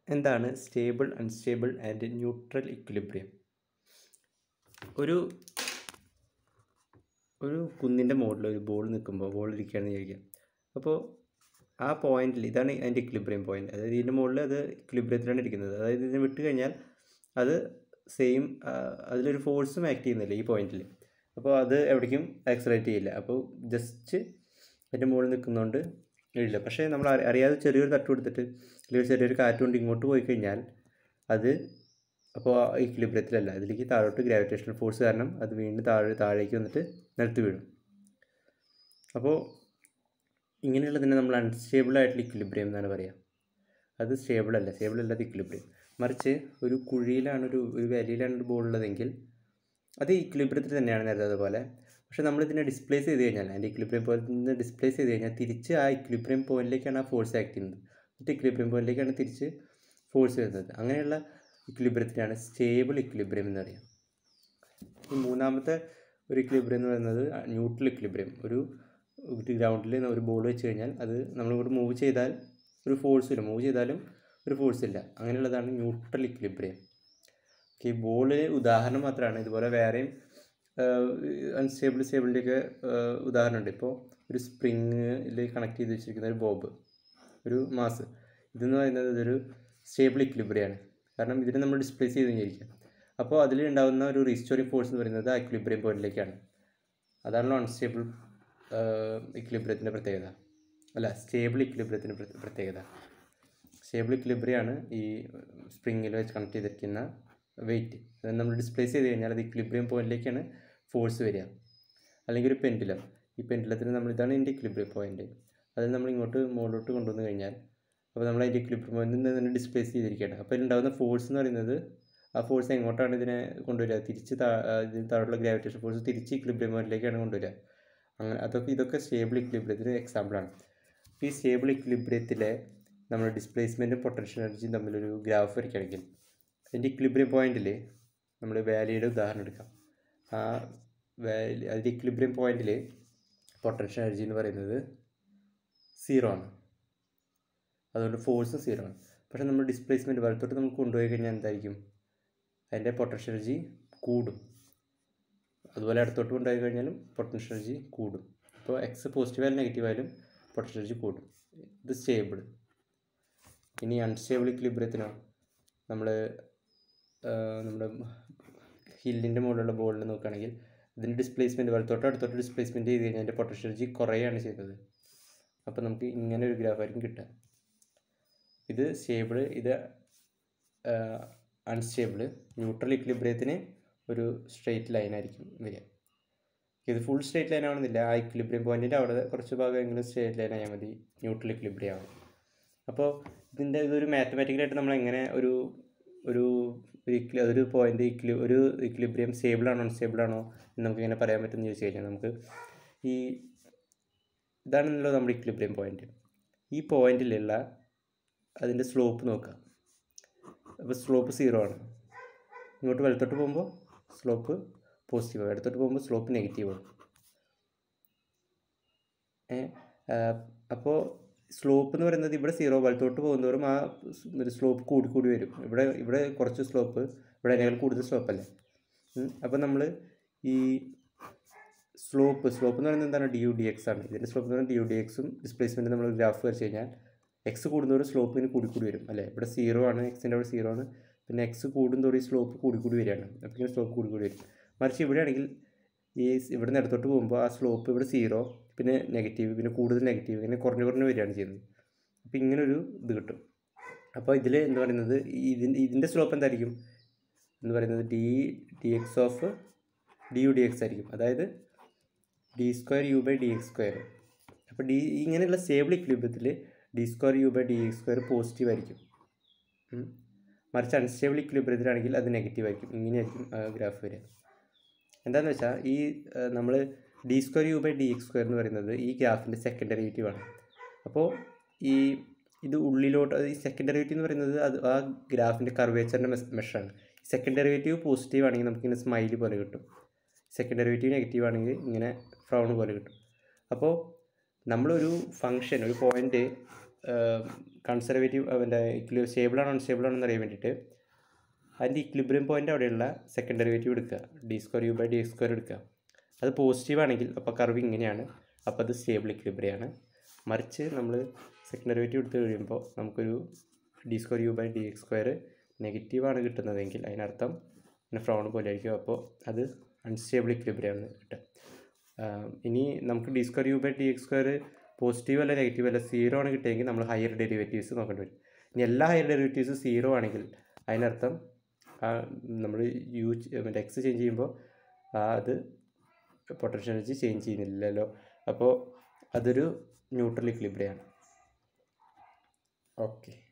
എന്താണ് stable unstable and neutral equilibrium ഒരു ഒരു കുന്നിൻ്റെ മുകളിൽ ഒരു ബോൾ നിൽക്കുമ്പോൾ ബോൾ ഇരിക്കുകയാണെന്ന് വിചാരിക്കാം അപ്പോൾ ആ പോയിന്റിൽ ഇതാണ് അതിൻ്റെ ഇക്വിലിബ്രിയം പോയിന്റ് അതായത് ഇതിൻ്റെ മുകളിൽ അത് ഇക്വിലിബ്രിയത്തിലാണ് ഇരിക്കുന്നത് അതായത് ഇതിനെ വിട്ട് കഴിഞ്ഞാൽ അത് സെയിം അതിലൊരു ഫോഴ്സും ആക്ട് ചെയ്യുന്നില്ല ഈ പോയിന്റിൽ അപ്പോൾ അത് എവിടേക്കും ആക്സലേറ്റ് ചെയ്യില്ല അപ്പോൾ ജസ്റ്റ് അതിൻ്റെ മുകളിൽ നിൽക്കുന്നതുകൊണ്ട് ഇല്ല പക്ഷേ നമ്മൾ അറി- അറിയാതെ ചെറിയൊരു തട്ട് കൊടുത്തിട്ട് അല്ലെങ്കിൽ ചെറിയൊരു കാറ്റ് കൊണ്ട് ഇങ്ങോട്ട് പോയി കഴിഞ്ഞാൽ അത് അപ്പോൾ ഇക്വിലിബ്രിയത്തിലല്ല അതിലേക്ക് താഴോട്ട് ഗ്രാവിറ്റേഷണൽ ഫോഴ്സ് കാരണം അത് വീണ്ടും താഴെ താഴേക്ക് വന്നിട്ട് നിലത്ത് വീഴും അപ്പോൾ ഇങ്ങനെയുള്ളതിനെ നമ്മൾ അൺസ്റ്റേബിൾ ആയിട്ടുള്ള ഇക്വിലിബ്രിയം എന്നാണ് പറയുക അത് സ്റ്റേബിൾ അല്ല സ്റ്റേബിൾ അല്ലാതെ ഇക്വിലിബ്രിയം മറിച്ച് ഒരു കുഴിയിലാണ് ഒരു ഒരു വാലിയിലാണ് ഒരു ബോൾ ഉള്ളതെങ്കിൽ അത് ഇക്വിലിബ്രിയത്തിൽ തന്നെയാണ് നേരത്തെ അതുപോലെ പക്ഷേ നമ്മൾ ഇതിനെ ഡിസ്പ്ലേസ് ചെയ്ത് കഴിഞ്ഞാൽ അതിൻ്റെ ഇക്വിലിബ്രിയം പോയിന്റിൽ നിന്ന് ഡിസ്പ്ലേസ് ചെയ്ത് കഴിഞ്ഞാൽ തിരിച്ച് ആ ഇക്വിലിബ്രിയം പോയിന്റിലേക്കാണ് ആ ഫോഴ്സ് ആക്ട് ചെയ്യുന്നത് എന്നിട്ട് ഇക്വിലിബ്രിയം പോയിന്റിലേക്കാണ് തിരിച്ച് ഫോഴ്സ് വരുന്നത് അങ്ങനെയുള്ള ഇക്വിലിബ്രിയത്തിനാണ് സ്റ്റേബിൾ ഇക്വിലിബ്രിയം എന്ന് പറയുക ഈ മൂന്നാമത്തെ ഒരു ഇക്വിലിബ്രിയം എന്ന് പറയുന്നത് ന്യൂട്രൽ ഇക്വിലിബ്രിയം ഒരു ഗ്രൗണ്ടിൽ ഒരു ബോൾ വെച്ച് കഴിഞ്ഞാൽ അത് നമ്മളിങ്ങോട്ട് മൂവ് ചെയ്താൽ ഒരു ഫോഴ്സ് ഇല്ല മൂവ് ചെയ്താലും ഒരു ഫോഴ്സ് ഇല്ല അങ്ങനെയുള്ളതാണ് ന്യൂട്രൽ ഇക്വിലിബ്രിയം ഈ ബോളിന് ഉദാഹരണം മാത്രമാണ് ഇതുപോലെ വേറെയും അൺസ്റ്റേബിൾ സ്റ്റേബിളിൻ്റെയൊക്കെ ഉദാഹരണമുണ്ട് ഇപ്പോൾ ഒരു സ്പ്രിങ്ങിൽ കണക്ട് ചെയ്ത് വെച്ചിരിക്കുന്ന ഒരു ബോബ് ഒരു മാസ് ഇതെന്ന് പറയുന്നത് ഇതൊരു സ്റ്റേബിൾ ഇക്വിലിബ്രിയാണ് കാരണം ഇതിനെ നമ്മൾ ഡിസ്പ്ലേസ് ചെയ്ത് കഴിഞ്ഞിരിക്കുക അപ്പോൾ അതിൽ ഉണ്ടാകുന്ന ഒരു റീസ്റ്റോറിംഗ് ഫോഴ്സ് എന്ന് പറയുന്നത് ആ ഇക്വിലിബ്രിയം പോയിന്റിലേക്കാണ് അതാണല്ലോ അൺസ്റ്റേബിൾ ഇക്വിലിബ്രിയത്തിൻ്റെ പ്രത്യേകത അല്ല സ്റ്റേബിൾ ഇക്വിലിബ്രിയത്തിൻ്റെ പ്രത്യേകത സ്റ്റേബിൾ ഇക്വിലിബ്രിയാണ് ഈ സ്പ്രിങ്ങിൽ വെച്ച് കണക്ട് ചെയ്തിരിക്കുന്ന വെയിറ്റ് അത് നമ്മൾ ഡിസ്പ്ലേസ് ചെയ്ത് കഴിഞ്ഞാൽ അത് ഇക്വിലിബ്രിയം പോയിന്റിലേക്കാണ് ഫോഴ്സ് വരിക അല്ലെങ്കിൽ ഒരു പെൻഡിലം ഈ പെൻഡിലത്തിന് നമ്മൾ ഇതാണ് ഇതിൻ്റെ ഇക്വിലിബ്രിയം പോയിന്റ് അത് നമ്മൾ ഇങ്ങോട്ട് മുകളിലോട്ട് കൊണ്ടുവന്ന് കഴിഞ്ഞാൽ അപ്പോൾ നമ്മൾ അതിൻ്റെ ഇക്വിലിബ്രിയം പോയിന്റിൽ നിന്ന് ഡിസ്പ്ലേസ് ചെയ്തിരിക്കുകയാണ് അപ്പോൾ ഇതിലുണ്ടാകുന്ന ഫോഴ്സ് എന്ന് പറയുന്നത് ആ ഫോഴ്സ് എങ്ങോട്ടാണ് ഇതിനെ കൊണ്ടുവരിക തിരിച്ച് താ ഇതിന് താഴെയുള്ള ഗ്രാവിറ്റേഷൻ ഫോഴ്സ് തിരിച്ച് ഇക്വിലിബ്രിയം പോയിന്റിലേക്കാണ് കൊണ്ടുവരിക അങ്ങനെ അതൊക്കെ ഇതൊക്കെ സ്റ്റേബിൾ ഇക്വിലിബ്രിയത്തിന് എക്സാമ്പിളാണ് ഈ സ്റ്റേബിൾ ഇക്വിലിബ്രിയത്തിലെ നമ്മൾ ഡിസ്പ്ലേസ്മെൻറ്റും പൊട്ടൻഷ്യൽ എനർജിയും തമ്മിലൊരു ഗ്രാഫ് വരയ്ക്കുകയാണെങ്കിൽ അതിൻ്റെ ഇക്വിലിബ്രിയം പോയിന്റിൽ നമ്മൾ വാലിയുടെ ഉദാഹരണം എടുക്കാം ആ വാലി അതിൻ്റെ ഇക്വിലിബ്രിയം പോയിന്റിൽ പൊട്ടൻഷ്യൽ എനർജി എന്ന് പറയുന്നത് സീറോ ആണ് അതുകൊണ്ട് ഫോഴ്സും സീറോ ആണ് പക്ഷേ നമ്മൾ ഡിസ്പ്ലേസ്മെൻറ്റ് വലത്തോട്ട് നമ്മൾ കൊണ്ടുപോയി കഴിഞ്ഞാൽ എന്തായിരിക്കും അതിൻ്റെ പൊട്ടൻഷ്യൽ എനർജി കൂടും അതുപോലെ അടുത്തോട്ട് കൊണ്ടുപോയി കഴിഞ്ഞാലും പൊട്ടൻഷ്യൽ എനർജി കൂടും അപ്പോൾ എക്സ് പോസിറ്റീവ് ആയാലും നെഗറ്റീവ് ആയാലും പൊട്ടൻഷ്യൽ എനർജി കൂടും ഇത് സ്റ്റേബിൾ ഇനി അൺസ്റ്റേബിൾ ഇക്വിലിബ്രിയത്തിനോ നമ്മൾ നമ്മുടെ ഹില്ലിൻ്റെ മുകളിലുള്ള ബോളിൽ നോക്കുകയാണെങ്കിൽ ഇതിൻ്റെ ഡിസ്പ്ലേസ്മെൻറ്റ് വലത്തോട്ട് അടുത്തോട്ട് ഡിസ്പ്ലേസ്മെൻറ്റ് ചെയ്ത് കഴിഞ്ഞാൽ അതിൻ്റെ പൊട്ടൻഷ്യൽ എനർജി കുറയുകയാണ് ചെയ്യുന്നത് അപ്പോൾ നമുക്ക് ഇങ്ങനെ ഒരു ഗ്രാഫ് ആയിരിക്കും കിട്ടുക ഇത് സ്റ്റേബിൾ ഇത് അൺസ്റ്റേബിൾ ന്യൂട്രൽ ഇക്വിലിബ്രിയത്തിന് ഒരു സ്ട്രെയിറ്റ് ലൈൻ ആയിരിക്കും വരിക ഇത് ഫുൾ സ്ട്രെയിറ്റ് ലൈൻ ആവണമെന്നില്ല ആ ഇക്വിലിബ്രിയം പോയിൻറ്റിൻ്റെ അവിടെ കുറച്ച് ഭാഗമെങ്കിലും സ്ട്രെയിറ്റ് ലൈൻ ആയാൽ മതി ന്യൂട്രൽ ഇക്വിലിബ്രിയം ആവും അപ്പോൾ ഇതിൻ്റെ ഇതൊരു മാത്തമാറ്റിക്കലായിട്ട് നമ്മൾ എങ്ങനെ ഒരു ഒരു ഒരു ഇക്ലി ഒരു പോയിൻ്റ് ഇക്ലി ഒരു ഇക്വിലിബ്രിയം സ്റ്റേബിൾ ആണോ അൺസ്റ്റേബിൾ ആണോ എന്ന് നമുക്ക് ഇങ്ങനെ പറയാൻ പറ്റുമെന്ന് ചോദിച്ചു കഴിഞ്ഞാൽ നമുക്ക് ഈ ഇതാണല്ലോ നമ്മുടെ ഇക്വിലിബ്രിയം പോയിൻ്റ് ഈ പോയിന്റിലുള്ള അതിൻ്റെ സ്ലോപ്പ് നോക്കുക അപ്പോൾ സ്ലോപ്പ് സീറോ ആണ് ഇങ്ങോട്ട് വലത്തോട്ട് പോകുമ്പോൾ സ്ലോപ്പ് പോസിറ്റീവ് ആവും ഇടത്തോട്ട് പോകുമ്പോൾ സ്ലോപ്പ് നെഗറ്റീവ് ആവും ഏ അപ്പോൾ സ്ലോപ്പ് എന്ന് പറയുന്നത് ഇവിടെ സീറോ വലത്തോട്ട് പോകുന്നതോറും ആ സ്ലോപ്പ് കൂടി കൂടി വരും ഇവിടെ ഇവിടെ കുറച്ച് സ്ലോപ്പ് ഇവിടെ അതിനേക്കാൾ കൂടുതൽ സ്ലോപ്പ് അല്ലേ അപ്പോൾ നമ്മൾ ഈ സ്ലോപ്പ് സ്ലോപ്പ് എന്ന് പറയുന്നത് എന്താണ് ഡി യു ഡി എക്സ് ആണ് ഇതിൻ്റെ സ്ലോപ്പ് എന്ന് പറയുന്നത് ഡി യു ഡി എക്സും ഡിസ്പ്ലേസ്മെൻറ്റ് നമ്മൾ ഗ്രാഫ് വരച്ച് കഴിഞ്ഞാൽ എക്സ് കൂടുന്നതോറും സ്ലോപ്പ് ഇങ്ങനെ കൂടി കൂടി വരും അല്ലേ ഇവിടെ സീറോ ആണ് എക്സിൻ്റെ അവിടെ സീറോ ആണ് പിന്നെ എക്സ് കൂടുന്നതോറും ഈ സ്ലോപ്പ് കൂടി കൂടി വരികയാണ് അപ്പോൾ ഇങ്ങനെ സ്ലോപ്പ് കൂടി കൂടി വരും മറിച്ച് ഇവിടെ ആണെങ്കിൽ ഈ ഇവിടെ നിന്ന് ഇടത്തോട്ട് പോകുമ്പോൾ ആ സ്ലോപ്പ് ഇവിടെ സീറോ പിന്നെ നെഗറ്റീവ് പിന്നെ കൂടുതൽ നെഗറ്റീവ് ഇങ്ങനെ കുറഞ്ഞു കുറഞ്ഞു വരികയാണ് ചെയ്യുന്നത് അപ്പോൾ ഇങ്ങനെ ഒരു ഇത് കിട്ടും അപ്പോൾ ഇതിൽ എന്ന് പറയുന്നത് ഇതിൻ്റെ ഇതിൻ്റെ സ്ലോപ്പ് എന്തായിരിക്കും എന്ന് പറയുന്നത് d d x of d u d x ആയിരിക്കും അതായത് d square u by d x square അപ്പോൾ ഡി ഇങ്ങനെയുള്ള സ്റ്റേബിൾ ഇക്വിലിബ്രിയത്തിൽ d square u by d x square positive ആയിരിക്കും മറിച്ച് അൺസ്റ്റേബിൾ ഇക്വിലിബ്രിയത്തിലാണെങ്കിൽ അത് നെഗറ്റീവ് ആയിരിക്കും ഇങ്ങനെയായിരിക്കും ഗ്രാഫ് വരിക എന്താണെന്ന് വെച്ചാൽ ഈ നമ്മൾ d square u by d x square എന്ന് പറയുന്നത് ഈ ഗ്രാഫിൻ്റെ സെക്കൻഡ് ഡെറിവേറ്റീവ് ആണ് അപ്പോൾ ഈ ഇത് ഉള്ളിലോട്ട് ഈ സെക്കൻഡ് ഡെറിവേറ്റീവ് എന്ന് പറയുന്നത് അത് ആ ഗ്രാഫിൻ്റെ കർവേച്ചറിൻ്റെ മെഷറാണ് സെക്കൻഡ് ഡെറിവേറ്റീവ് പോസിറ്റീവ് ആണെങ്കിൽ നമുക്കിങ്ങനെ സ്മൈലി പോലെ കിട്ടും സെക്കൻഡ് ഡെറിവേറ്റീവ് നെഗറ്റീവ് ആണെങ്കിൽ ഇങ്ങനെ ഫ്രൗൺ പോലെ കിട്ടും അപ്പോൾ നമ്മളൊരു ഫംഗ്ഷൻ ഒരു പോയിൻ്റ് കൺസർവേറ്റീവ് അതിൻ്റെ ഇക്ലി സ്റ്റേബിൾ ആണോ അൺസ്റ്റേബിൾ ആണോ എന്ന് അറിയാൻ വേണ്ടിയിട്ട് അതിൻ്റെ ഇക്ലിബ്രിയം പോയിൻ്റ് അവിടെയുള്ള സെക്കൻഡ് ഡെറിവേറ്റീവ് എടുക്കുക d square u by d x square എടുക്കുക അത് പോസിറ്റീവ് ആണെങ്കിൽ അപ്പോൾ കർവ് ഇങ്ങനെയാണ് അപ്പോൾ അത് സ്റ്റേബിൾ ഇക്ലിബ്രിയാണ് മറിച്ച് നമ്മൾ സെക്കൻഡ് ഡെറിവേറ്റീവ് എടുത്ത് കഴിയുമ്പോൾ നമുക്കൊരു d square u by d x square നെഗറ്റീവാണ് കിട്ടുന്നതെങ്കിൽ അതിനർത്ഥം പിന്നെ ഫ്രോൺ പോലെ ആയിരിക്കും അപ്പോൾ അത് അൺസ്റ്റേബിൾ ഇക്ലിബ്രിയാണ് കിട്ടുക ആഹ് ഇനി നമുക്ക് d square u by d x square positive അല്ല നെഗറ്റീവ് അല്ല സീറോ ആണ് കിട്ടിയെങ്കിൽ നമ്മൾ ഹയർ ഡെറിവേറ്റീവ്സ് നോക്കേണ്ടി വരും ഇനി എല്ലാ ഹയർ ഡെറിവേറ്റീവ്സ് സീറോ ആണെങ്കിൽ അതിനർത്ഥം നമ്മൾ യു മറ്റേ എക്സ് ചേഞ്ച് ചെയ്യുമ്പോൾ ആ അത് പൊട്ടൻഷ്യൽ എനർജി ചേഞ്ച് ചെയ്യുന്നില്ലല്ലോ അപ്പോൾ അതൊരു ന്യൂട്രൽ ഇക്ലിബ്രിയാണ് ഓക്കെ